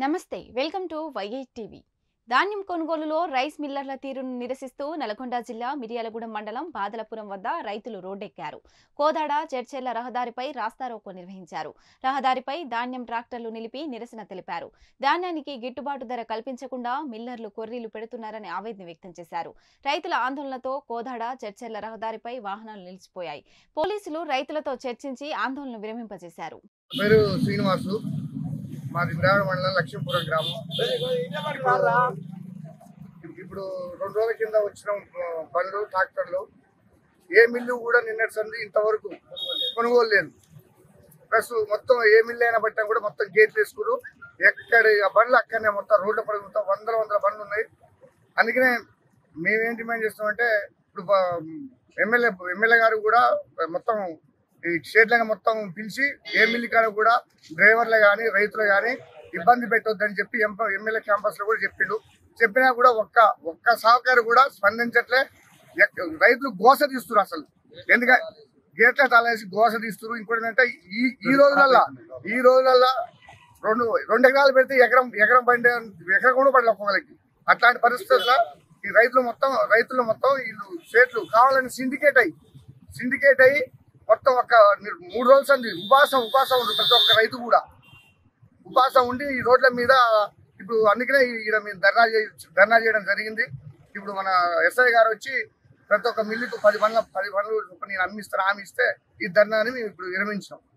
నమస్తే welcome to yi TV ధాన్యం కొనుగోలులో రైస్ మిల్లర్ల తీరును నిరసిస్తూ నల్గొండ జిల్లా మిర్యాలగూడెం మండలం బాదలపురం వద్ద రైతులు రోడ్డెక్కారు కోదాడ చెర్చెర్ల రహదారిపై రాస్తారోకో నిర్వహించారు రహదారిపై ధాన్యం ట్రాక్టర్లు నిలిపి నిరసన తెలిపారు ధాన్యానికి గిట్టుబాటు ధర కల్పించకుండా మిల్లర్లు కొర్రీలు పెడుతున్నారని ఆవేదన వ్యక్తం చేశారు రైతుల ఆందోళనతో కోదాడ చెర్చెర్ల రహదారిపై వాహనాలు నిలిచిపోయాయి పోలీసులు రైతులతో చర్చించి ఆందోళన విరమింపజేశారు పేరు శ్రీనివాసు మాది ద్రావిడ మండలం లక్ష్మీపురం గ్రామం ఇప్పుడు- ఇప్పుడు రెండు రోజుల కింద వచ్చిన ఆ, బండ్లు ట్రాక్టర్లు ఏ మిల్లు కూడా నిన్నటి సంది ఇంతవరకు కొనుగోలు లేదు ప్లస్ మొత్తం ఏ మిల్లు అయినా బట్టినా కూడా మొత్తం గేట్లు వేసుకురు ఎక్కడ ఆ బండ్లు అక్కడనే మొత్తం రోడ్ల పడి మొత్తం వందల వందల బండ్లు ఉన్నాయి అందుకనే మేమేం డిమాండ్ చేస్తామంటే ఇప్పుడు ఎమ్మెల్యే ఎమ్మెల్యే గారు కూడా మొత్తం ఈ స్టేట్లను మొత్తం పిలిచి ఏ మిల్లి కాడ కూడా డ్రైవర్లు కానీ రైతులు కానీ ఇబ్బంది పెట్టొద్దని చెప్పి ఎంప- ఎమ్మెల్యే క్యాంపస్ లో కూడా చెప్పిండు చెప్పినా కూడా ఒక్క ఒక్క సహకారి కూడా స్పందించట్లే ఎక్- రైతులు గోస తీస్తున్నారు అసలు ఎందుకంటే గేట్ల తాళేసి గోస తీస్తున్నారు ఇంకోటి ఏంటంటే ఈ ఈ రోజులల్లా ఈ రోజులల్లా రెండు రెండు ఎకరాలు పెడితే ఎకరం ఎకరం పండే ఎకరం కూడా పడలే ఒక్కొక్కరికి అట్లాంటి పరిస్థితుల్లో ఈ రైతులు మొత్తం రైతులు మొత్తం వీళ్ళు స్టేట్లు కావాలని సిండికేట్ అయ్యి సిండికేట్ అయ్యి మొత్తం ఒక ని- మూడు రోజులు సంది ఉపాసం ఉపాసం ఉంది ప్రతి ఒక్క రైతు కూడా ఉపాసం ఉండి ఈ రోడ్ల మీద ఇప్పుడు అందుకనే ఇక్కడ మేము ధర్నా చేయ ధర్నా చేయడం జరిగింది ఇప్పుడు మన ఎస్ఐ గారు వచ్చి ప్రతి ఒక్క మిల్లుకు పది పనుల పది పనులు నేను అమ్మిస్తాను హామీ ఇస్తే ఈ ధర్నాని మేము ఇప్పుడు విరమించాం